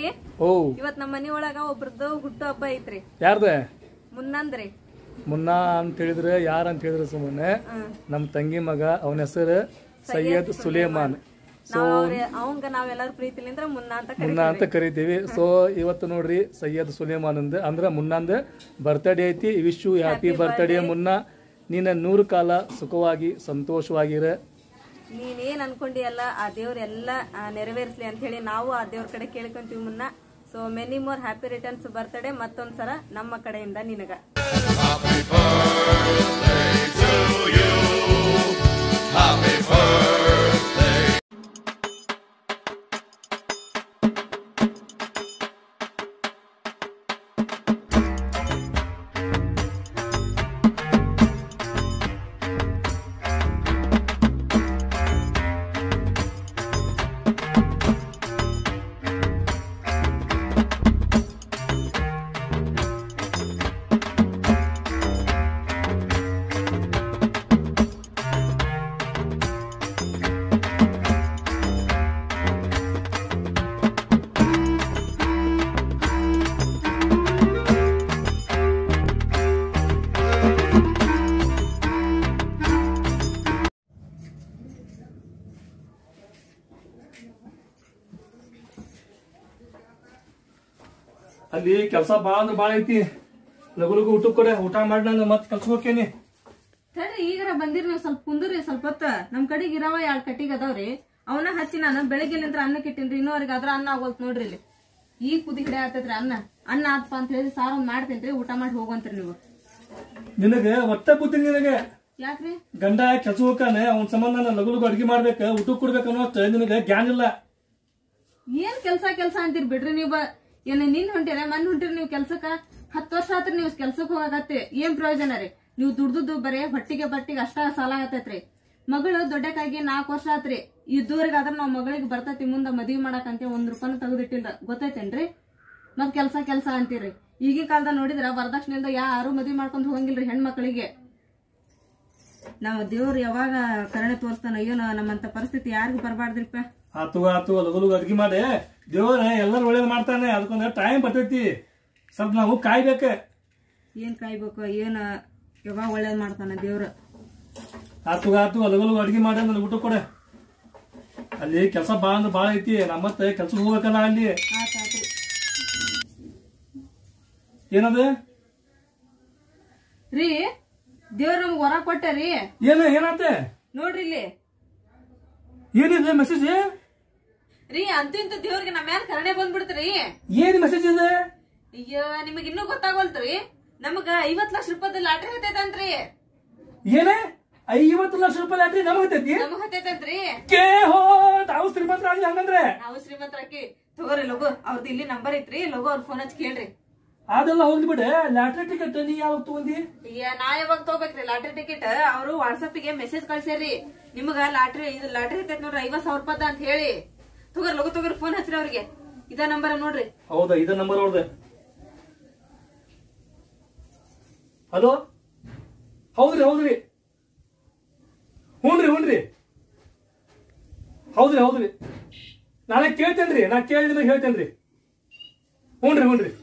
ಅಕ್ಕಿ ಓ ಇವತ್ ನಮ್ಮ ಮನಿ ಒಳಗ ಒಬ್ರದ್ದು ಹುಟ್ಟು ಹಬ್ಬ ಐತ್ರಿ ಯಾರ್ದ ಮುನ್ನಂದ್ರಿ ಮುನ್ನಾ ಅಂತ ಹೇಳಿದ್ರೆ ಯಾರು ಅಂತ ಹೇಳಿದ್ರೆ ಸುಮ್ಮನೆ ಹ್ಮ್. ನಮ್ಮ ತಂಗಿ ಮಗ ಅವನ ಹೆಸರು ಸೈಯದ್ ಸುಲೇಮಾನ್ ನಾವ್ ಅವ್ರ ಅವಂಗ ನಾವೆಲ್ಲರೂ ಪ್ರೀತಿಲಿಂದ್ರ ಮುನ್ನ ಅಂತ ಕರಿ ಮುನ್ನಾ ಅಂತ ಕರಿತೀವಿ ಸೊ ಇವತ್ತು ನೋಡ್ರಿ ಸೈಯದ್ ಸುಲೇಮಾನ್ ಅಂದ್ ಅಂದ್ರ ಮುನ್ನಾಂದ್ ಬರ್ತ್ಡೇ ಐತಿ wish you happy birthday Munna ನೀನ ನೂರು ಕಾಲ ಸುಖವಾಗಿ ಸಂತೋಷವಾಗಿರ ನೀನೇನ್ ಅನ್ಕೊಂಡಿ ಅಲ್ಲ ಆ ದೇವ್ರ ಎಲ್ಲ ನೆರವೇರಿಸ್ಲಿ ಅಂತ ಹೇಳಿ ನಾವು ಆ ದೇವ್ರ ಕಡೆ ಕೇಳ್ಕೊಂತೀವಿ Munna so many more happy returns birthday ಮತ್ತೊಂದ್ಸರ ನಮ್ಮ ಕಡೆಯಿಂದ ನಿನಗ ಅಲ್ಲಿ ಕೆಲಸ ಬಾಳ ಅಂದ್ರೆ ಬಾಳ ಐತಿ ಲಗು ಲಗು ಊಟ ಕೊಡೆ ಊಟ ಮಾಡಿ ನಾನು ಮತ್ತೆ ಕೆಲ್ಸ ಹೋಗ್ತೇನಿ ತಡ್ರಿ ಈಗರ ಬಂದಿರಿ ನೀವು ಸ್ವಲ್ಪ ಕುಂದ್ರಿ ಸ್ವಲ್ಪ ಹೊತ್ತ ನಮ್ ಕಡೆಗೆ ಇರವ ಎರಡ್ ಕಟ್ಟಿಗೆ ಅದಾವ್ರಿ ಅವನ್ನ ಹಚ್ಚಿ ನಾನು ಬೆಳಗ್ಗೆಲಿಂತ್ರ ಅನ್ನಕ್ಕೆ ಇಟ್ಟಿನ್ರಿ ಇನ್ನೂವರೆಗೆ ಅದ್ರ ಅನ್ನ ಆಗೋಲ್ತ್ ನೋಡ್ರಿ ಇಲ್ಲಿ ಈಗ ಕುದಿ ಹಿಡಿಯ ಆತೈತ್ರಿ ಅನ್ನ ಅನ್ನ ಆತ್ಪ ಅಂತ ಹೇಳಿ ಸಾರು ಒಂದ್ ಮಾಡ್ತೇನ್ರಿ ಊಟ ಮಾಡಿ ಹೋಗಂತ್ರಿ ನೀವು ನಿನಗೆ ಒಟ್ಟೆ ಬುದ್ಧಿ ನಿನಗೆ ಯಾಕ್ರಿ ಗಂಡ ಕೆಲಸ ಹೋಗ್ತಾನೆ ಅವನ ಸಂಬಂಧ ನಾನು ಲಗು ಲಗು ಅಡ್ಗೆ ಮಾಡ್ಬೇಕ ಊಟ ಕೊಡ್ಬೇಕು ಅನ್ನೋ ನಿನಗೆ ಜ್ಞಾನ ಇಲ್ಲ ಏನ್ ಕೆಲ್ಸ ಕೆಲ್ಸ ಅಂತೀರಿ ಬಿಡ್ರಿ ನೀವು ಏನ್ ನಿನ್ ಹೊಂಟಿರ ಮನ್ ಹೊಂಟಿರಿ ನೀವು ಕೆಲ್ಸಕ್ಕ ಹತ್ತು ವರ್ಷ ಆತ್ರಿ ನೀವು ಕೆಲ್ಸಕ್ಕೆ ಹೋಗಾಕತ್ತಿ ಏನ್ ಪ್ರಯೋಜನ ರೀ ನೀವು ದುಡ್ದುದ್ದು ಬರೇ ಹೊಟ್ಟಿಗೆ ಬಟ್ಟಿಗೆ ಅಷ್ಟ ಸಾಲ ಆಗತೈತ್ರಿ ಮಗಳು ದೊಡ್ಡಕ್ಕಾಗಿ ನಾಲ್ಕು ವರ್ಷ ಆತ್ರಿ ಇದ್ದೂರಿಗೆ ಆದ್ರ ನಾವ್ ಮಗಳಿಗೆ ಬರ್ತೈತಿ ಮುಂದ ಮದ್ವಿ ಮಾಡಕಂತ ಒಂದ್ ರೂಪಾಯಿ ತೆಗೆದಿಟ್ಟಿಲ್ಲ ಗೊತ್ತೈತೇನ್ರಿ ಮತ್ ಕೆಲ್ಸ ಕೆಲ್ಸ ಅಂತೀರಿ ಈಗಿನ ಕಾಲದಾಗ ನೋಡಿದ್ರ ವರದಕ್ಷಿಣೆಯಿಂದ ಯಾರು ಮದ್ವಿ ಮಾಡ್ಕೊಂಡ್ ಹೋಗಂಗಿಲ್ರಿ ಹೆಣ್ಮಕ್ಳಿಗೆ ನಾವ್ ದೇವ್ರು ಯಾವಾಗ ಕರುಣೆ ತೋರಿಸ್ತಾನ ಏನೋ ನಮ್ಮಂತ ಪರಿಸ್ಥಿತಿ ಯಾರಿಗೂ ಬರಬಾರ್ದ್ರಿಪ್ಪ ಆತು ಆತು ಲಗು ಲಗು ಅಡ್ಗೆ ಮಾಡಿ ದೇವರ ಎಲ್ಲರೂ ಒಳ್ಳೇದ್ ಮಾಡ್ತಾನೆ ಅದಕ್ಕೊಂದು ಟೈಮ್ ಬರ್ತೈತಿ ಸ್ವಲ್ಪ ನಾವು ಕಾಯ್ಬೇಕ ಏನ್ ಕಾಯ್ಬೇಕು ಏನ್ ಯಾವಾಗ ಒಳ್ಳೇದ್ ಮಾಡ್ತಾನ ದೇವ್ರ ಆತು ಆತು ಲಗು ಲಗು ಅಡ್ಗೆ ಮಾಡಿ ನನಗೆ ಊಟ ಕೊಡೆ ಅಲ್ಲಿ ಕೆಲಸ ಬಾಳ ಅಂದ್ರೆ ಬಾಳ ಐತಿ ನಮ್ಮ ಮತ್ತೆ ಕೆಲ್ಸಕ್ಕೆ ಹೋಗ್ಬೇಕಲ್ಲ ಅಲ್ಲಿ ಆತಾತ್ರಿ ಏನದು ರೀ ದೇವ್ರ ನಮ್ಗ್ ವರ ಕೊಟ್ಟಾರಿ ಏನ ಏನಾತೆ ನೋಡ್ರಿ ಇಲ್ಲಿ ಏನಿದೆ ಮೆಸೇಜ್ ರೀ ಅಂತೂ ಇಂತ ದೇವ್ರಿಗೆ ನಮ್ಮ ಮ್ಯಾಲ ಕರುಣೆ ಬಂದ್ಬಿಡ್ತ್ರಿ ಏನ್ ಮೆಸೇಜ್ ಇದೆ ಅಯ್ಯೋ ನಿಮಗ್ ಇನ್ನೂ ಗೊತ್ತಾಗೋಲ್ತ್ರಿ ನಮಗ ಐವತ್ ಲಕ್ಷ ರೂಪಾಯಿ ಲಾಟ್ರಿ ಹತ್ತೈತಂತ್ರಿ ಏನೇ ಐವತ್ತು ಲಕ್ಷ ರೂಪಾಯಿ ಲಾಟ್ರಿ ನಮಗ್ ಹತ್ತೈತಿ ನಮಗ್ ಹತ್ತೈತಂತ್ರಿ ಕೇ ಹೋ ತಾವು ಶ್ರೀಮಂತರಾಗಿ ಹಂಗಂದ್ರೆ ನಾವು ಶ್ರೀಮಂತರಾಕಿ ತಗೋರಿ ಲಗು ಅವ್ರದ್ದು ಇಲ್ಲಿ ನಂಬರ್ ಐತ್ರಿ ಲಗು ಅವ್ರ ಫೋನ್ ಹಚ್ಚಿ ಕೇಳ್ರಿ ಅದೆಲ್ಲ ಹೋಗ್ಲಿ ಬಿಡೆ ಲಾಟ್ರಿ ಟಿಕೆಟ್ ನೀ ಯಾವಾಗ ತಗೊಂಡಿ ಅಯ್ಯ ನಾ ಯಾವಾಗ ತಗೋಬೇಕ್ರಿ ಲಾಟ್ರಿ ಟಿಕೆಟ್ ಅವರು ವಾಟ್ಸಪ್ ಗೆ ಮೆಸೇಜ್ ಕಳ್ಸ್ಯಾರಿ ನಿಮಗ ಲಾಟ್ರಿ ಇದು ಲಾಟ್ರಿ ಹತ್ತೈತ್ ನೋಡ್ರಿ ಐವತ್ ಸಾವಿರ ರೂಪಾಯಿ ಅಂತ ಹೇಳಿ ತಗೋರಿ ಲಗು ತಗೋರಿ ಫೋನ್ ಹಚ್ಚ್ರಿ ಅವ್ರಿಗೆ ಇದ ನಂಬರ್ ನೋಡ್ರಿ ಹೌದಾ ಇದ ನಂಬರ್ ಅವ್ರದ್ದು ಹಲೋ ಹೌದ್ರಿ ಹೌದ್ರಿ ಹ್ಞೂನ್ರಿ ಹ್ಞೂನ್ರಿ ಹೌದ್ರಿ ಹೌದ್ರಿ ನಾನೇ ಕೇಳ್ತೇನ್ರಿ ನಾ ಕೇಳಿದ್ರೆ ಹೇಳ್ತೇನ್ರಿ ಹ್ಞೂನ್ರಿ ಹ್ಞೂನ್ರಿ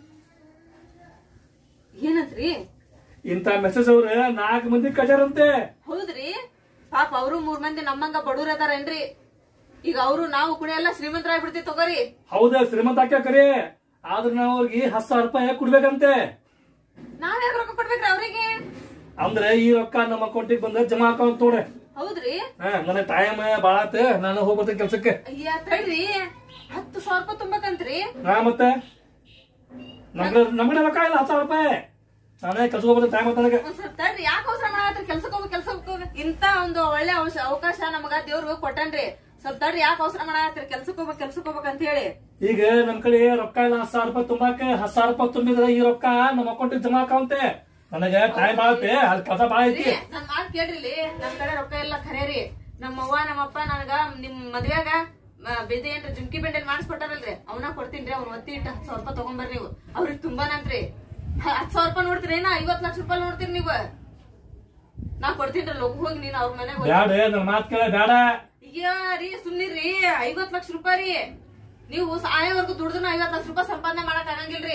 ಏನಂತ್ರಿ ಇಂಥ ಮೆಸೇಜ್ ಅವ್ರ ನಾಲ್ಕು ಮಂದಿ ಕಜಾರಂತೆ ಹೌದ್ರಿ ಪಾಪ ಅವರು ಮೂರ್ ಮಂದಿ ನಮ್ಮಂಗ ಬಡವ್ರ ಅದಾರೇನ್ರಿ ಈಗ ಅವರು ನಾವು ಕೂಡ ಎಲ್ಲ ಶ್ರೀಮಂತರಾಗ್ಬಿಡ್ತೀವಿ ತಗೋರಿ ಹೌದಾ ಶ್ರೀಮಂತ ಹಾಕ್ಯ ಕರೆ ಆದ್ರೆ ನಾವು ಅವ್ರಿಗೆ ಹತ್ತು ಸಾವಿರ ರೂಪಾಯಿ ಕೊಡ್ಬೇಕಂತೆ ನಾವ್ ಯಾಕೆ ರೊಕ್ಕ ಕೊಡ್ಬೇಕ್ರಿ ಅವ್ರಿಗೆ ಅಂದ್ರೆ ಈ ರೊಕ್ಕ ನಮ್ಮ ಅಕೌಂಟಿಗೆ ಬಂದ ಜಮಾ ಅಕೌಂಟ್ ನೋಡ್ರಿ ಹೌದ್ರಿ ಹಾ ನನಗೆ ಟೈಮ್ ಭಾಳ ಆತ ನಾನು ಹೋಗ್ಬರ್ತೇನೆ ಕೆಲ್ಸಕ್ಕೆ ಅಯ್ಯ ತಡ್ರಿ ಹತ್ತು ಸಾವಿರ ರೂಪಾಯಿ ತುಂಬಕಂತ್ರಿ ಹಾ ಮತ್ತೆ ನಮ್ಗೆ ನಮ್ಗೆ ರೊಕ್ಕ ಇಲ್ಲ ಹತ್ತು ಸಾವಿರ ರೂಪಾಯಿ ನಾನೇ ಕೆಲ್ಸ ಹೋಗ್ಬರ್ತೇನೆ ಟೈಮ್ ಆತ ನನಗೆ ಒಂದ್ ಸ್ವಲ್ಪ ತಡ್ರಿ ಯಾಕೆ ಅವಸರ ಮಾಡತ್ರಿ ಕೆಲ್ಸಕ್ಕೆ ಹೋಗ್ಬೇಕು ಕೆಲ್ಸಕ್ಕೆ ಹೋಗ್ಬೇಕು ಇಂತ ಒಂದು ಒಳ್ಳೆ ಅವಶ- ಅವಕಾಶ ನಮಗ ದೇವ್ರು ಕೊಟ್ಟನ್ರಿ ಸ್ವಲ್ಪ ತಡ್ರಿ ಯಾಕೆ ಅವಸರ ಮಾಡತ್ರಿ ಕೆಲ್ಸಕ್ಕೆ ಹೋಗ್ಬೇಕು ಕೆಲ್ಸಕ್ಕೆ ಹೋಗ್ಬೇಕು ಅಂತ ಹೇಳಿ ಈಗ ನಮ್ ಕಡೆ ರೊಕ್ಕ ಇಲ್ಲ ಹತ್ತು ಸಾವಿರ ರೂಪಾಯಿ ತುಂಬಾಕ ಹತ್ತು ಸಾವಿರ ರೂಪಾಯಿ ತುಂಬಿದ್ರೆ ಈ ರೊಕ್ಕ ನಮ್ಮ ಅಕೌಂಟಿಗೆ ಜಮಾ ಅಕೌಂಟೆ ನನಗೆ ಟೈಮ್ ಭಾಳ ಐತೆ ಅಲ್ಲಿ ಕೆಲಸ ಭಾಳ ಐತಿ ನನ್ ಮಾತ್ ಕೇಳ್ರಿ ಇಲ್ಲಿ ನಮ್ ಕಡೆ ರೊಕ್ಕ ಎಲ್ಲ ಖರೆ ರೀ ನಮ್ಮ ಅವ್ವ ನಮ್ಮಪ್ಪ ನನಗ ನಿಮ್ ಮದ್ವ್ಯಾಗ ಬೇದೆ ಏನ್ರಿ ಜುಮ್ಕಿ ಬೆಂಡೆಲ್ ಮಾಡಿಸ್ಕೊಟ್ಟಾರಲ್ರಿ ಅವನ ಕೊಡ್ತೀನ್ರಿ ಅವ್ನ ಒತ್ತಿ ಇಟ್ಟು ಹತ್ತು ಸಾವಿರ ರೂಪಾಯಿ ತಗೊಂಬರ್ರಿ ನೀವು ಅವ್ರಿಗೆ ತುಂಬಾನಂತ್ರಿ ಹತ್ತು ಸಾವಿರ ರೂಪಾಯಿ ನೋಡ್ತೀರಿ ನಾ ಐವತ್ ಲಕ್ಷ ರೂಪಾಯಿ ನೋಡ್ತೀರಿ ನೀವು ನಾ ಕೊಡ್ತೀನ್ರಿ ಲಗು ಹೋಗಿ ನೀನ್ ಅವ್ರ ಮನೆಗೆ ಹೋಗಿ ಬ್ಯಾಡ ನನ್ನ ಮಾತು ಕೇಳ ಬ್ಯಾಡ ಅಯ್ಯ ರೀ ಸುಮ್ನಿರಿ ಐವತ್ ಲಕ್ಷ ರೂಪಾಯಿ ರೀ ನೀವು ಸಾಯೋವರೆಗೂ ದುಡ್ದು ಐವತ್ ಲಕ್ಷ ರೂಪಾಯಿ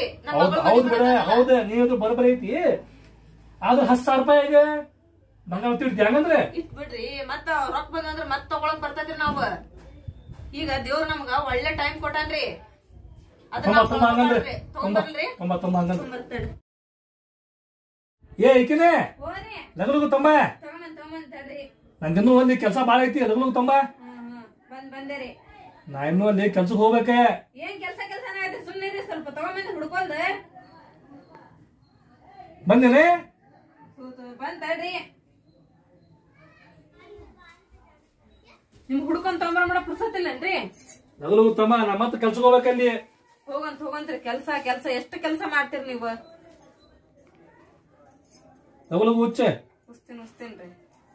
ನಮ್ಮ ಹೌದ್ ಮಗಳ್ ಹೌದ್ ಮದ್ವೆ ಬಿಡ ಮಾಡೋದಲ್ಲ. ಹೌದ ನೀವ್ ಬರಬರಿ ಐತಿ ಆದ್ರ ಹತ್ತು ಸಾವಿರ ರೂಪಾಯಿ ಈಗ ಬಂಗಾರ ತಿಳ್ತಿ ಹಂಗಂದ್ರೆ ಇಟ್ ಬಿಡ್ರಿ ಮತ್ತ ರೊಕ್ಕ ಬಂದಂದ್ರ ಮತ್ ತಗೊಳಕ್ ಬರ್ತೈತ್ರಿ ನಾವ್ ಈಗ ದೇವ್ರ ನಮ್ಗ ಒಳ್ಳೆ ಟೈಮ್ ಕೊಟ್ಟಾನ್ರಿ ಅದನ್ನ ತೊಂಬ ತೊಂಬ ಹಂಗಂದ್ರೆ ತೊಂಬ ತಗೊಂಬರ್ಲ್ರಿ ತೊಂಬ ತೊಂಬ ಹಂಗಂದ್ರೆ ತೊಗೊಂಬರ್ತಾಳ್ರಿ. ಏ ಈಕಿನೇ ಹೋರಿ ಲಗಲಗು ತೊಂಬ ತಗೊಂಬಂದ್ ತಗೊಂಬಂದ್ ತಡ್ರಿ ನಂಗಿನ್ನೂ ಅಲ್ಲಿ ಕೆಲಸ ಬಾಳ ಐತಿ ಲಗಲಗು ತೊಂಬ ಹ್ಮ್ ಹ್ಮ್ ಬಂದ್ ಬಂದೇರಿ ನಾ ಇನ್ನೂ ಅಲ್ಲಿ ಕೆಲ್ಸಕ್ಕೆ ಹೋಗ್ಬೇಕೆ ಏನ್ ಕೆಲ್ಸ ಕೆಲ್ಸನ ಐತ್ರಿ ಸುಮ್ನಿರಿ ಸ್ವಲ್ಪ ತಗೊಂಬಂದ್ ಹುಡ್ಕೊಂಡ್ ಬಂದೇನೆ ಬಂದ್ ತಡ್ರಿ ನಿಮ್ ಹುಡ್ಕೊಂಡ್ ತಗೊಂಬರ ಮಾಡೋ ಪುರ್ಸತ್ತಿಲ್ಲನ್ರಿ ಲಗಲಗು ತೊಂಬ ನಾ ಮತ್ತೆ ಕೆಲ್ಸಕ್ಕೆ ಹೋಗ್ಬೇಕಲ್ಲಿ ಹೋಗಂತ ಹೋಗಂತ್ರಿ ಕೆಲ್ಸ ಕೆಲ್ಸ ಎಷ್ಟು ಕೆಲ್ಸ ಮಾಡ್ತೀರಿ ನೀವು ಲಗಲಗು ಹುಚ್ಚೆ ಉಸ್ತೀನಿ ಉಸ್ತೀನ್ರಿ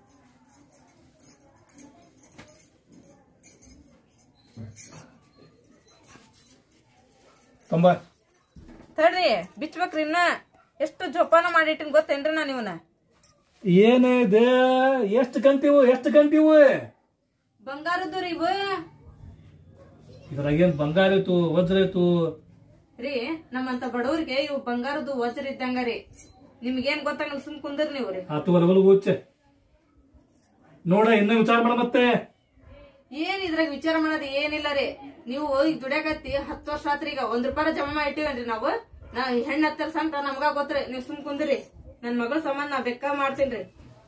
ತೊಂಬ ತಡ್ರಿ ಬಿಚ್ಬೇಕ್ರಿ ಇನ್ನ ಎಷ್ಟು ಜೋಪಾನ ಮಾಡಿಟ್ಟಿನ್ ಗೊತ್ತೇನ್ರಿ ನಾ ನೀವನ್ನ ಏನಿದೆ ಎಷ್ಟು ಗಂಟಿವು ಎಷ್ಟು ಗಂಟಿವು ಬಂಗಾರದ್ದು ರೀ ಇವು ಇದ್ರಾಗ ಏನ್ ಬಂಗಾರ ಇತ್ತು ವಜ್ರ ಇತ್ತು ರೀ ನಮ್ಮಂತ ಬಡವ್ರಿಗೆ ಇವು ಬಂಗಾರದ್ದು ವಜ್ರ ಇದ್ದಂಗ ರೀ ನಿಮ್ಗೇನ್ ಗೊತ್ತಾಗಲ್ಲ ಸುಮ್ ಕುಂದ್ರಿ ನೀವು ರೀ ಹತ್ತು ಲಗಲಗು ಹುಚ್ಚೆ ನೋಡ ಇನ್ನ ವಿಚಾರ ಮಾಡ ಮತ್ತೆ ಏನ್ ಇದ್ರಾಗ ವಿಚಾರ ಮಾಡೋದು ಏನಿಲ್ಲ ರೀ ನೀವು ಈಗ ದುಡ್ಯಾಕತ್ತಿ ಹತ್ತು ವರ್ಷ ಆತ್ರಿ ಈಗ ಒಂದ್ ರೂಪಾಯಿ ಜಮಾ ಮಾಡಿ ಇಟ್ಟಿವೇನ್ರಿ ನಾವು ನಾ ಹೆಣ್ಣ ಹತ್ತರ ಸಂತ ನಮ್ಗ ಗೊತ್ತ್ರಿ ನೀವ್ ಸುಮ್ ಕುಂದ್ರಿ ನನ್ ಮಗಳ ಸಂಬಂಧ ನಾ ಬೆಕ್ಕ ಮಾಡ್ತೀನ್ರಿ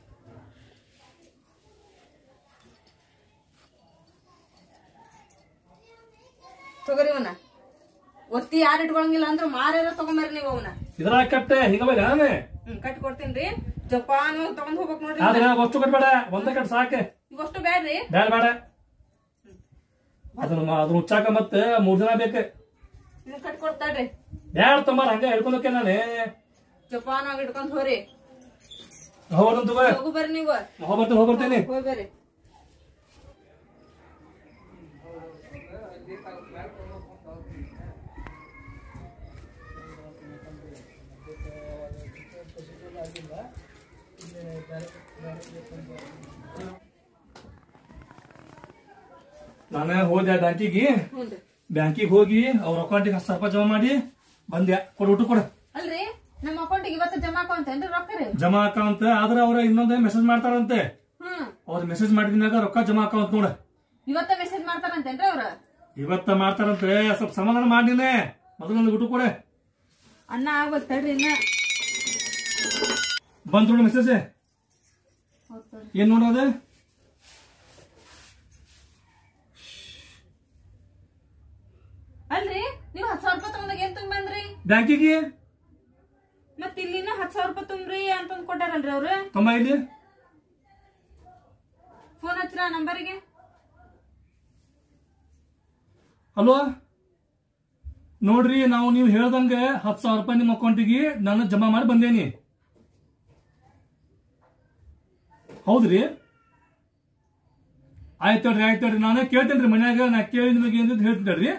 ತಗೋರಿ ಅವನ ಒತ್ತಿ ಯಾರು ಇಟ್ಕೊಳಂಗಿಲ್ಲ ಅಂದ್ರ ಮಾರ್ಯಾರ ತಗೊಂಬರ್ರಿ ನೀವು ಅವನ ಇದ್ರಾಗ ಕಟ್ಟೆ ಹಿಂಗವೆ ನಾನೇ ಹ್ಮ್ ಕಟ್ ಕೊಡ್ತೀನ್ರಿ ಜಪಾನ್ ತಗೊಂಡ್ ಹೋಗ್ಬೇಕ್ ನೋಡ್ರಿ ಆದ್ರೆ ಅಷ್ಟು ಕಟ್ಬೇಡ ಒಂದೇ ಕಟ್ ಸಾಕೆ ಇವಷ್ಟು ಬ್ಯಾಡ್ರಿ ಬೇಡ ಬೇಡ ಅದನ್ನ ಮ- ಅದನ್ನ ಉಚ್ಚಾಕ ಮತ್ತೆ ಮೂರ್ ದಿನ ಬೇಕು ಇನ್ನು ಕಟ್ ಕೊಡ್ತಾಡ್ರಿ ಬ್ಯಾಡ ತೊಂಬಾರ ಹಂಗ ಹಿಡ್ಕೊಂಡೋಕೆ ನಾನೇ ಜಪಾನ್ ಆಗಿ ಇಟ್ಕೊಂಡ್ ಹೋರಿ ಹೋಗ್ಬರ್ತೇನೆ ತಗೋ ಹೋಗು ಬರ್ರಿ ನೀವು ಹೋಗ್ಬರ್ತೇನೆ ಹೋಗ್ಬರ್ತೇನೆ ಹೋಗಿ ಬರ್ರಿ ನಾನೇ ಹೋದೆ ಬ್ಯಾಂಕಿಗೆ ಹ್ಞೂನ್ರಿ ಬ್ಯಾಂಕಿಗೆ ಹೋಗಿ ಅವ್ರ ಅಕೌಂಟಿಗೆ ಹತ್ತು ಸಾವಿರ ರೂಪಾಯಿ ಜಮಾ ಮಾಡಿ ಬಂದೆ ಕೊಡು ಊಟ ಕೊಡು ಅಲ್ರಿ ನಮ್ಮ ಅಕೌಂಟಿಗೆ ಇವತ್ತು ಜಮಾ ಅಕೌಂಟೇನ್ರಿ ರೊಕ್ಕ ರೀ ಜಮಾ ಅಕೌಂಟ್ ಆದ್ರೆ ಅವ್ರ ಇನ್ನೊಂದೇ ಮೆಸೇಜ್ ಮಾಡ್ತಾರಂತೆ ಹ್ಮ್ ಅವ್ರ ಮೆಸೇಜ್ ಮಾಡಿದ್ಮ್ಯಾಗ ರೊಕ್ಕ ಜಮಾ ಅಕೌಂಟ್ ನೋಡ ಇವತ್ತ ಮೆಸೇಜ್ ಮಾಡ್ತಾರಂತೇನ್ರಿ ಅವ್ರ ಇವತ್ತ ಮಾಡ್ತಾರಂತೆ ಸ್ವಲ್ಪ ಸಮಾಧಾನ ಮಾಡಿನೇ ಮೊದಲು ನನಗೆ ಊಟ ಕೊಡೆ ಅನ್ನ ಆಗ್ಬೇಕು ತಡ್ರಿ ಇನ್ನ ಬಂತು ನೋಡಿ ಮೆಸೇಜ್ ಹೌದ್ ತಡ್ರಿ. ಏನ್ ನೋಡೋದು ಅಲ್ರಿ ನೀವು ಹತ್ತು ಸಾವಿರ ರೂಪಾಯಿ ತಗೊಂಡಾಗ ಏನ್ ತುಂಬ ಬಂದ್ರಿ ಬ್ಯಾಂಕಿಗೆ ಮತ್ ಇಲ್ಲಿನ ಹತ್ತು ಸಾವಿರ ರೂಪಾಯಿ ತುಂಬ್ರಿ ಅಂತಂದ್ ಕೊಟ್ಟಾರಲ್ರಿ ಅವ್ರು ತಮ್ಮ ಇಲ್ಲಿ ಫೋನ್ ಹಚ್ಚಿರ ನಂಬರಿಗೆ ಹಲೋ ನೋಡ್ರಿ ನಾವು ನೀವು ಹೇಳ್ದಂಗೆ ಹತ್ತು ಸಾವಿರ ರೂಪಾಯಿ ನಿಮ್ಮ ಅಕೌಂಟಿಗೆ ನಾನು ಜಮಾ ಮಾಡಿ ಬಂದೇನಿ ಹೌದ್ರಿ ಆಯ್ತು ಹೇಳ್ರಿ ಆಯ್ತು ಹೇಳ್ರಿ ನಾನೇ ಕೇಳ್ತೇನ್ರಿ ಮನ್ಯಾಗ ನಾ ಕೇಳಿ ನಿಮಗೆ ಏನಿದ್ ಹೇಳ್ತೀನಿ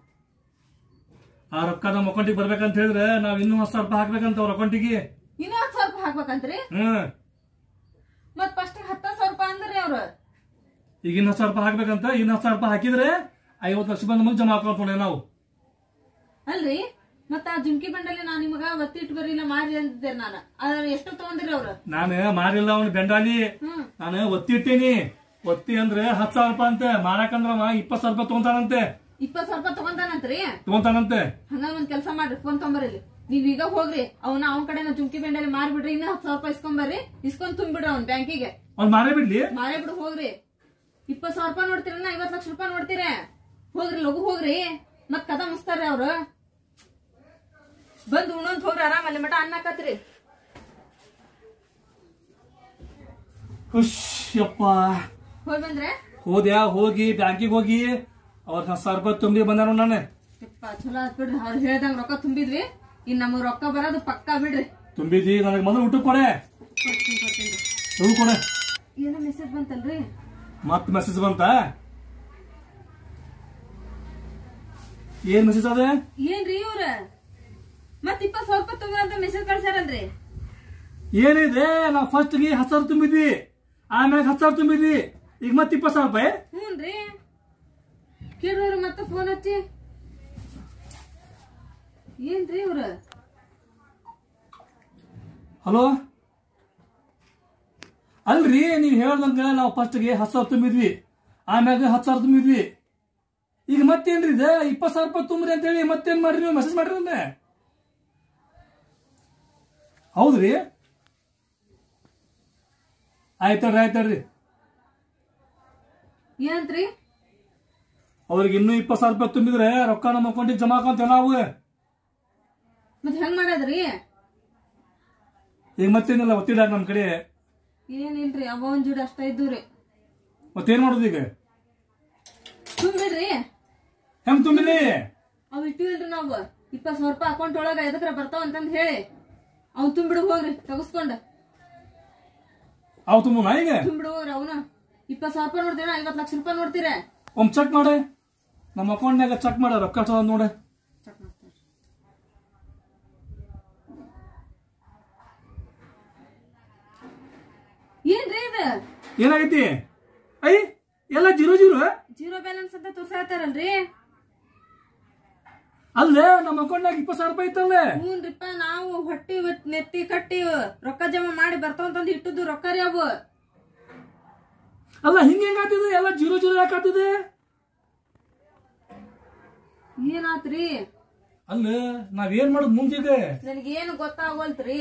ಆ ರೊಕ್ಕ ನಮ್ಮ ಅಕೌಂಟಿಗೆ ಬರ್ಬೇಕಂತ ಹೇಳಿದ್ರೆ ನಾವ್ ಇನ್ನೂ ಹತ್ತು ಸಾವಿರ ರೂಪಾಯಿ ಹಾಕ್ಬೇಕಂತ ಅವ್ರ ಅಕೌಂಟಿಗೆ ಇನ್ನೂ ಹತ್ತು ಸಾವಿರ ರೂಪಾಯಿ ಹಾಕ್ಬೇಕಂತ್ರಿ ಹ್ಮ್ ಮತ್ ಫಸ್ಟ್ ಹತ್ತ ಸಾವಿರ ರೂಪಾಯಿ ಅಂದ್ರಿ ಅವ್ರು ಈಗ ಇನ್ನು ಹತ್ತು ಸಾವಿರ ರೂಪಾಯಿ ಹಾಕ್ಬೇಕಂತ ಇನ್ನು ಹತ್ತು ಸಾವಿರ ರೂಪಾಯಿ ಹಾಕಿದ್ರೆ ಐವತ್ತು ಲಕ್ಷ ರೂಪಾಯಿ ನಮಗೆ ಜಮಾ ಅಕೌಂಟ್ ನೋಡಿ ನಾವು ಅಲ್ರಿ ಮತ್ತ ಆ ಜುಮ್ಕಿ ಬಂಡಲ್ಲಿ ನಾ ನಿಮಗ ಒತ್ತಿ ಇಟ್ಟು ಬರೀ ಇಲ್ಲ ಮಾರಿ ಅಂದಿದ್ದೆ ನಾನು ಅದ್ರ ಎಷ್ಟು ತಗೊಂಡಿರಿ ಅವ್ರು ನಾನು ಮಾರಿಲ್ಲ ಅವನು ಬೆಂಡಾಲಿ ಹ್ಮ್ ನಾನು ಒತ್ತಿ ಇಟ್ಟೇನಿ ಒತ್ತಿ ಅಂದ್ರೆ ಹತ್ತು ಸಾವಿರ ರೂಪಾಯಿ ಅಂತೆ ಮಾರಾಕಂದ್ರ ಅವ ಇಪ್ಪತ್ತು ಸಾವಿರ ರೂಪಾಯಿ ತಗೊಂತಾನಂತೆ ಇಪ್ಪತ್ ಸಾವಿರ ರೂಪಾಯಿ ತಗೊಂತಾನಂತ್ರಿ ತಗೊಂತಾನಂತೆ ಹಂಗ ಒಂದ್ ಕೆಲಸ ಮಾಡ್ರಿ ಫೋನ್ ತೊಂಬರ್ರಿ ನೀವ್ ಈಗ ಹೋಗ್ರಿ ಅವನ ಅವನ ಕಡೆ ಜುಮ್ಕಿ ಬೆಂಡಲ್ಲಿ ಮಾರ್ಬಿಡ್ರಿ ಇನ್ನ ಹತ್ತು ಸಾವಿರ ರೂಪಾಯಿ ಇಸ್ಕೊಂಬರ್ರಿ ಇಸ್ಕೊಂಡ್ ತುಂಬಿಡ್ರಿ ಅವ್ನ ಬ್ಯಾಂಕಿಗೆ ಅವ್ನು ಮಾರೇ ಬಿಡ್ಲಿ ಮಾರೇ ಬಿಡು ಹೋಗ್ರಿ ಇಪ್ಪತ್ ಸಾವಿರ ರೂಪಾಯಿ ನೋಡ್ತೀರನ್ನ ಐವತ್ ಲಕ್ಷ ರೂಪಾಯಿ ನೋಡ್ತೀರ ಹೋಗ್ರಿ ಲಘು ಹೋಗ್ರಿ ಮತ್ ಕದ ಮುಸ್ತಾರ್ರಿ ಅವ್ರು ಬಂದ್ ಉಣ್ಣಂತ ಹೋಗ್ರಿ ಆರಾಮ್ ಅಲ್ಲಿ ಮಟ ಅನ್ನ ಹಾಕತ್ರಿ ಖುಷ್ ಯಪ್ಪ ಹೋಗಿ ಬಂದ್ರೆ ಹೋದ್ಯಾ ಹೋಗಿ ಬ್ಯಾಂಕಿಗೆ ಹೋಗಿ ಅವ್ರ ಹತ್ತು ಸಾವಿರ ರೂಪಾಯಿ ತುಂಬಿ ಬಂದಾರ ನಾನು ಯಪ್ಪ ಚಲೋ ಆತ್ ಬಿಡ್ರಿ ಅವ್ರು ಹೇಳ್ದಂಗ ರೊಕ್ಕ ತುಂಬಿದ್ವಿ ಇನ್ ನಮಗ್ ರೊಕ್ಕ ಬರೋದು ಪಕ್ಕಾ ಬಿಡ್ರಿ ತುಂಬಿದಿ ನನಗೆ ಮೊದಲು ಊಟ ಕೊಡೆ ಕೊಡ್ತೀನಿ ಕೊಡ್ತೀನಿ ಊಟ ಕೊಡೆ ಏನೋ ಮೆಸೇಜ್ ಬಂತಲ್ರಿ ಮತ್ ಮೆಸೇಜ್ ಬಂತ ಏನ್ ಮೆಸೇಜ್ ಅದ ಏನ್ರಿ ಇವ್ರ ಮತ್ ಇಪ್ಪತ್ ಸಾವಿರ ರೂಪಾಯಿ ತುಂಬ್ರ ಅಂತ ಮೆಸೇಜ್ ಕಳ್ಸ್ಯಾರಲ್ರಿ ಏನಿದೆ ನಾವು ಫಸ್ಟ್ಗೆ ಹತ್ತು ಸಾವಿರ ತುಂಬಿದ್ವಿ ಆಮ್ಯಾಗ ಹತ್ತು ಸಾವಿರ ತುಂಬಿದ್ವಿ ಈಗ ಮತ್ತೆ ಇಪ್ಪತ್ತು ಸಾವಿರ ರೂಪಾಯಿ ಹ್ಞೂನ್ರಿ ಕೇಳ್ರಿ ಮತ್ತೆ ಫೋನ್ ಹಚ್ಚಿ ಏನ್ರಿ ಇವ್ರ ಹಲೋ ಅಲ್ರಿ ನೀವು ಹೇಳ್ದಂಗ ನಾವು ಫಸ್ಟ್ಗೆ ಹತ್ತು ಸಾವಿರ ತುಂಬಿದ್ವಿ ಆಮ್ಯಾಗ ಹತ್ತು ಸಾವಿರ ತುಂಬಿದ್ವಿ ಈಗ ಮತ್ತೇನ್ರಿ ಇದು ಇಪ್ಪತ್ತು ಸಾವಿರ ರೂಪಾಯಿ ತುಂಬ್ರಿ ಅಂತೇಳಿ ಮತ್ತೇನ್ ಮಾಡ್ರಿ ನೀವು ಮೆಸೇಜ್ ಮಾಡ್ರಿ ಅಂದೆ ಹೌದ್ರಿ ಆಯ್ತಳ್ರಿ ಆಯ್ತಳ್ರಿ ಏನಂತ್ರಿ ಅವ್ರಿಗೆ ಇನ್ನೂ ಇಪ್ಪತ್ತು ಸಾವಿರ ರೂಪಾಯಿ ತುಂಬಿದ್ರೆ ರೊಕ್ಕ ನಮ್ಮ ಅಕೌಂಟಿಗೆ ಜಮಾ ಆಕಂತ ನಾವು ಮತ್ ಹೆಂಗ್ ಮಾಡದ್ರಿ ಈಗ ಮತ್ತೇನಿಲ್ಲ ಒತ್ತಿಡ ನಮ್ಮ ಕಡೆ ಏನಿಲ್ರಿ ಅವ ಒಂದ್ ಜೋಡಿ ಅಷ್ಟ ಇದ್ದೂರಿ ಮತ್ತೇನ್ ಮಾಡೋದು ಈಗ ತುಂಬಿಡ್ರಿ ಹೆಂಗ್ ತುಂಬಿಲಿ ಅವ್ ಇಟ್ಟಿವಿಲ್ರಿ ನಾವು ಇಪ್ಪತ್ ಸಾವಿರ ರೂಪಾಯಿ ಅಕೌಂಟ್ ಒಳಗ ಎದಕ್ರ ಬರ್ತಾವ ಅಂತಂದ್ ಹೇಳಿ ಅವ್ನ್ ತುಂಬಿಡು ಹೋಗ್ರಿ ತಗಸ್ಕೊಂಡ ಅವ್ ತುಂಬ ಈಗ ತುಂಬಿಡು ಹೋಗ್ರಿ ಅವನ ಇಪ್ಪತ್ ಸಾವಿರ ರೂಪಾಯಿ ನೋಡ್ತೀರ ಐವತ್ ಲಕ್ಷ ರೂಪಾಯಿ ನೋಡ್ತೀರ ಒಮ್ಮೆ ಚೆಕ್ ಮಾಡೆ ನಮ್ಮ ಅಕೌಂಟ್ನಾಗ ಚೆಕ್ ಮಾಡ ರೊಕ್ಕ ಎಷ್ಟ್ ಅದಾವ್ ನೋಡೆ ಚೆಕ್ ಮಾಡ್ತಾರೆ ಏನ್ರಿ ಇದು ಏನಾಗೈತಿ ಐ ಎಲ್ಲ ಜೀರೋ ಜೀರೋ ಜೀರೋ ಬ್ಯಾಲೆನ್ಸ್ ಅಂತ ತೋರ್ಸಾತಾರಲ್ರಿ ಅಲ್ಲೇ ನಮ್ಮ ಅಕೌಂಟ್ನಾಗ ಇಪ್ಪತ್ತು ಸಾವಿರ ರೂಪಾಯಿ ಇತ್ತಲ್ಲೇ ಹ್ಞೂನ್ರಿಪ್ಪ ನಾವು ಹೊಟ್ಟಿ ಒಟ್- ನೆತ್ತಿ ಕಟ್ಟಿ ರೊಕ್ಕ ಜಮಾ ಮಾಡಿ ಬರ್ತಾವಂತಂದ್ ಇಟ್ಟದ್ದು ರೊಕ್ಕ ರೀ ಅವು ಅಲ್ಲ ಹಿಂಗ ಹೆಂಗಾಗ್ತಿದೆ ಎಲ್ಲ ಜೀರೋ ಜೀರೋ ಯಾಕೆ ಆಗ್ತಿದೆ ಏನಾತ್ರಿ ಅಲ್ಲ ನಾವೇನ್ ಮಾಡೋದು ಮುಂದಿದೆ ನನಗೇನು ಗೊತ್ತಾಗೋಲ್ತ್ರಿ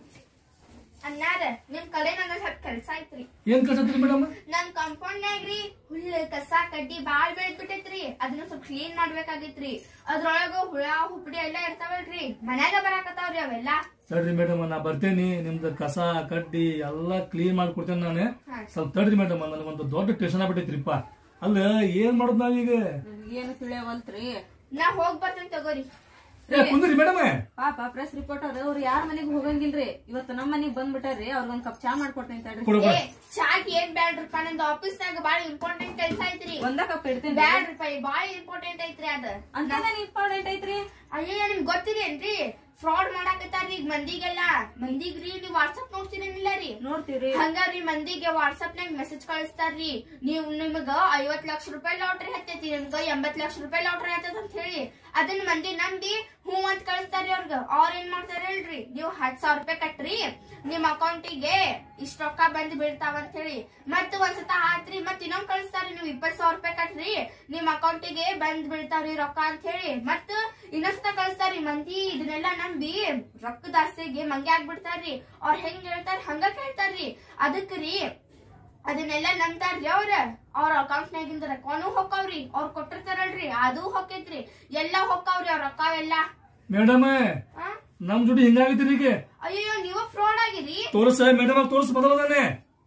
ಅನ್ನಾರ ನಿಮ್ ಕಡೆ ನಂಗ ಸ್ವಲ್ಪ ಕೆಲ್ಸ ಐತ್ರಿ ಏನ್ ಕಳ್ಸತ್ರಿ ಮೇಡಮ್ ನನ್ ಕಾಂಪೌಂಡ್ನಾಗ್ರಿ ಹುಲ್ಲು ಕಸ ಕಡ್ಡಿ ಬಾಳ್ ಬೆಳೆದ್ ಬಿಟ್ಟೈತ್ರಿ ಅದನ್ನ ಸ್ವಲ್ಪ ಕ್ಲೀನ್ ಮಾಡ್ಬೇಕಾಗಿತ್ರಿ ಅದ್ರೊಳಗ ಹುಳ ಹುಪ್ಪಡಿ ಎಲ್ಲಾ ಇರ್ತಾವಲ್ರಿ ಮನ್ಯಾಗ ಬರಾಕತ್ತಾವ್ರಿ ಅವೆಲ್ಲ ತಡ್ರಿ ಮೇಡಮ್ ನಾ ಬರ್ತೇನಿ ನಿಮ್ದು ಕಸ ಕಡ್ಡಿ ಎಲ್ಲ ಕ್ಲೀನ್ ಮಾಡ್ಕೊಡ್ತೇನೆ ನಾನು ಹಾ. ಸ್ವಲ್ಪ ತಡ್ರಿ ಮೇಡಮ್ ನನಗೊಂದು ದೊಡ್ಡ ಟೆನ್ಷನ್ ಆಗ್ಬಿಟ್ಟೈತ್ರಿಪ್ಪ ಅಲ್ಲ ಏನ್ ಮಾಡೋದು ನಾವೀಗ ನನಗೇನು ತಿಳಿಯವಲ್ತ್ರಿ ನಾ ಹೋಗ್ ಬರ್ತೇನೆ ತಗೋರಿ ಏ ಕುಂದ್ರಿ ಮೇಡಮ್ ಪಾಪ ಪ್ರೆಸ್ ರಿಪೋರ್ಟರ್ ಅವ್ರು ಯಾರ ಮನೆಗ್ ಹೋಗಂಗಿಲ್ರಿ ಇವತ್ತು ನಮ್ಮ ಮನೆಗ್ ಬಂದ್ಬಿಟ್ಟಾರ್ರಿ ಅವ್ರಿಗೊಂದ್ ಕಪ್ ಚಾ ಮಾಡ್ಕೊಡ್ತೀನಿ ತಡ್ರಿ ಕೊಡು ಏ ಚಾಕ್ ಏನ್ ಬ್ಯಾಡ್ರಪ್ಪ ನಂದು ಆಫೀಸ್ನಾಗ ಬಾಳ ಇಂಪಾರ್ಟೆಂಟ್ ಕೆಲ್ಸ ಐತ್ರಿ ಒಂದ ಕಪ್ ಇಡ್ತೀನಿ ಬ್ಯಾಡ್ರಪ್ಪ ಬಾಳ ಇಂಪಾರ್ಟೆಂಟ್ ಐತ್ರಿ ಅದ ಅಂತ ಇಂಪಾರ್ಟೆಂಟ್ ಐತ್ರಿ ಅಯ್ಯಯ್ಯ ನಿಮ್ಗ್ ಗೊತ್ತಿದೇನ್ರಿ ಫ್ರಾಡ್ ಮಾಡಾಕತ್ತಾರ್ರಿ ಈಗ ಮಂದಿಗೆಲ್ಲ ಮಂದಿಗ್ರಿ ನೀವ್ ವಾಟ್ಸಪ್ ನೋಡ್ತೀರೇನಿಲ್ಲ ರೀ ನೋಡ್ತೀರಿ ಹಂಗಾರಿ ಮಂದಿಗೆ ವಾಟ್ಸಪ್ ನಾಗ ಮೆಸೇಜ್ ಕಳಿಸ್ತಾರ್ರಿ ನೀವ್ ನಿಮಗ ಐವತ್ ಲಕ್ಷ ರೂಪಾಯಿ ಲಾಟ್ರಿ ಹತ್ತೈತಿ ನಿಮ್ಗ ಎಂಬತ್ ಲಕ್ಷ ರೂಪಾಯಿ ಲಾಟ್ರಿ ಹತ್ತದ ಅಂತ ಹೇಳಿ ಅದನ್ನ ಮಂದಿ ನಂಬಿ ಹೂ ಅಂತ ಕಳಿಸ್ತಾರ್ರಿ ಅವ್ರಗ ಅವ್ರ ಏನ್ ಮಾಡ್ತಾರ ಹೇಳ್ರಿ ನೀವು ಹತ್ ಸಾವಿರ ರೂಪಾಯಿ ಕಟ್ರಿ ನಿಮ್ ಅಕೌಂಟಿಗೆ ಇಷ್ಟ ರೊಕ್ಕ ಬಂದ್ ಬೀಳ್ತಾವ ಅಂತ ಹೇಳಿ ಮತ್ ಒಂದ್ಸತ ಆತ್ರಿ ಮತ್ ಇನ್ನೊಂದ್ ಕಳಿಸ್ತಾರ್ರಿ ನೀವು ಇಪ್ಪತ್ ಸಾವಿರ ರೂಪಾಯಿ ಕಟ್ರಿ ನಿಮ್ ಅಕೌಂಟಿಗೆ ಬಂದ್ ಬೀಳ್ತಾವ್ರಿ ರೊಕ್ಕ ಅಂತ ಹೇಳಿ ಮತ್ ಇನ್ನೊಂದ್ಸತ ಕಳಿಸ್ತಾರ್ರಿ ಮಂದಿ ಇದನ್ನೆಲ್ಲ ನಂಬಿ ರೊಕ್ಕದ ಆಸೆಗೆ ಮಂಗೆ ಆಗ್ಬಿಡ್ತಾರ್ರಿ ಅವ್ರ ಹೆಂಗ್ ಹೇಳ್ತಾರ ಹಂಗ ಕೇಳ್ತಾರ್ರಿ ಅದಕ್ ರೀ ಅದನ್ನೆಲ್ಲ ನಂಬ್ತಾರ್ರಿ ಅವ್ರ ಅವ್ರ ಅಕೌಂಟ್ ನಾಗಿಂದ ರೊಕ್ಕನೂ ಹೊಕ್ಕಾವ್ರಿ ಅವ್ರ ಕೊಟ್ಟಿರ್ತಾರಲ್ರಿ ಅದು ಹೊಕ್ಕೈತ್ರಿ ಎಲ್ಲಾ ಹೊಕ್ಕಾವ್ರಿ ಅವ್ರ ರೊಕ್ಕ ಎಲ್ಲ ಮೇಡಮ್ ಆ? ನಮ್ ಜೋಡಿ ಹಿಂಗಾಗೈತ್ರಿ ಈಗ ಅಯ್ಯೋ ನೀವು ಫ್ರಾಡ್ ಆಗಿರಿ ತೋರ್ಸ ಮೇಡಮ್ ತೋರ್ಸ್ ಮೊದಲದಾನೆ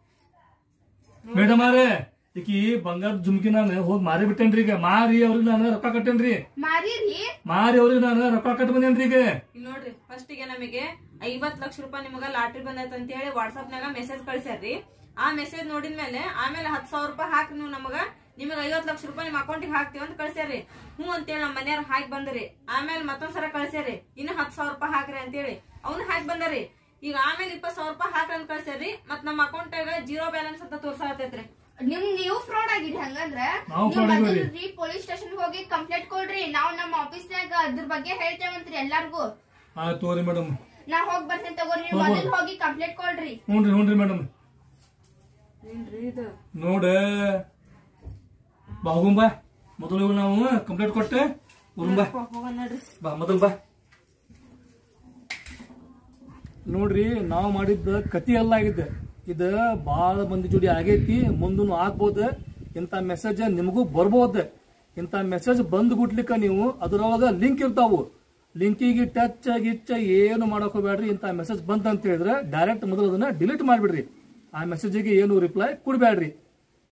ಮೇಡಮ್ ಅವ್ರೆ ಈಕಿ ಬಂಗಾರ ಜುಮ್ಕಿ ನಾನು ಹೋಗಿ ಮಾರಿ ಬಿಟ್ಟೇನ್ರಿ ಈಗ ಮಾರಿ ಅವ್ರಿಗೆ ನಾನು ರೊಕ್ಕ ಕಟ್ಟೇನ್ರಿ ಮಾರೀರಿ ಮಾರಿ ಅವ್ರಿಗೆ ನಾನು ರೊಕ್ಕ ಕಟ್ಟ ಬಂದೇನ್ರಿ ಈಗ ಇಲ್ಲಿ ನೋಡ್ರಿ ಫಸ್ಟ್ ಗೆ ನಮಗೆ ಐವತ್ ಲಕ್ಷ ರೂಪಾಯಿ ನಿಮಗ ಲಾಟ್ರಿ ಬಂದೈತೆ ಅಂತ ಹೇಳಿ ವಾಟ್ಸ್ಆಪ್ ನಾಗ ಮೆಸೇಜ್ ಕಳ್ಸ್ಯಾರ್ರಿ ಆ ಮೆಸೇಜ್ ನೋಡಿದ್ಮೇಲೆ ಆಮೇಲೆ ಹತ್ ಸಾವಿರ ರೂಪಾಯಿ ಹಾಕಿ ನೀವು ನಮಗ ನಿಮಗ ಐವತ್ ಲಕ್ಷ ರೂಪಾಯಿ ನಿಮ್ಮ ಅಕೌಂಟಿಗೆ ಹಾಕ್ತಿವಿ ಅಂತ ಕಳ್ಸ್ಯಾರ್ರಿ ಹ್ಞೂ ಅಂತೇಳಿ ನಮ್ಮ ಮನೆಯವ್ರ ಹಾಕಿ ಬಂದ್ರಿ ಆಮೇಲೆ ಮತ್ತೊಂದ್ಸಲ ಕಳ್ಸ್ಯಾರಿ ಇನ್ನು ಹತ್ ಸಾವಿರ ರೂಪಾಯಿ ಹಾಕ್ರಿ ಅಂತೇಳಿ ಅವ್ನು ಹಾಕಿ ಬಂದರಿ ಈಗ ಆಮೇಲೆ ಇಪ್ಪತ್ ಸಾವಿರ ರೂಪಾಯಿ ಹಾಕ್ರಿ ಅಂತ ಕಳ್ಸ್ಯಾರಿ ಮತ್ ನಮ್ಮ ಅಕೌಂಟಾಗ ಜೀರೋ ಬ್ಯಾಲೆನ್ಸ್ ಅಂತ ತೋರ್ಸಾತೈತ್ರಿ ನಿಮ್ ನೀವು ಫ್ರಾಡ್ ಆಗಿರಿ ಹಂಗಂದ್ರ ನಾವು ನೀವು fraud ಆಗಿವ್ರಿ. ಮೊದಲ್ರಿ ಪೊಲೀಸ್ ಸ್ಟೇಷನ್ ಹೋಗಿ ಕಂಪ್ಲೇಂಟ್ ಕೊಡ್ರಿ ನಾವ್ ನಮ್ಮ ಆಫೀಸ್ನಾಗ ಅದ್ರ ಬಗ್ಗೆ ಹೇಳ್ತೇವಂತ್ರಿ ಎಲ್ಲಾರ್ಗು ಆಯ್ತು ತೋರಿ ಮೇಡಮ್ ನಾ ಹೋಗ್ ಬರ್ತೇನೆ ತಗೋರಿ ನೀವು ಹೋಗು. ಮೊದಲ್ ಹೋಗಿ ಕಂಪ್ಲೇಂಟ್ ಕೊಡ್ರಿ ಹ್ಞೂನ್ರಿ ಹ್ಞೂನ್ರಿ ಮೇಡಮ್ ಏನ್ರಿ ಇದು ನೋಡ ಬಾ ಹೋಗುಂ ಬಾ ಮೊದಲು ಇವ್ ನಾವು ಕಂಪ್ಲೇಂಟ್ ಕೊಟ್ಟೆ ಹೋಗುಂ ಬಾ ಹೋಗೋಣ ನೋಡ್ರಿ ಬಾ ಮೊದಲು ಬಾ ನೋಡ್ರಿ ನಾವು ಮಾಡಿದ್ದ ಕತಿ ಎಲ್ಲ ಆಗಿದೆ ಇದು ಭಾಳ ಮಂದಿ ಜೋಡಿ ಆಗೈತಿ ಮುಂದೂ ಆಗ್ಬೋದು ಇಂಥ ಮೆಸೇಜ್ ನಿಮಗೂ ಬರ್ಬೋದು ಇಂಥ ಮೆಸೇಜ್ ಬಂದ್ ಗುಟ್ಲಿಕ್ಕ ನೀವು ಅದ್ರೊಳಗ ಲಿಂಕ್ ಇರ್ತಾವು ಲಿಂಕಿಗೆ ಟಚ್ ಗಿಚ್ಚ ಏನು ಮಾಡಕ್ ಹೋಗ್ಬೇಡ್ರಿ ಇಂಥ ಮೆಸೇಜ್ ಬಂತ ಅಂತ ಹೇಳಿದ್ರೆ ಡೈರೆಕ್ಟ್ ಮೊದಲು ಅದನ್ನ ಡಿಲೀಟ್ ಮಾಡ್ಬಿಡ್ರಿ ಆ ಮೆಸೇಜಿಗೆ ಏನು ರಿಪ್ಲೈ ಕೊಡ್ಬೇಡ್ರಿ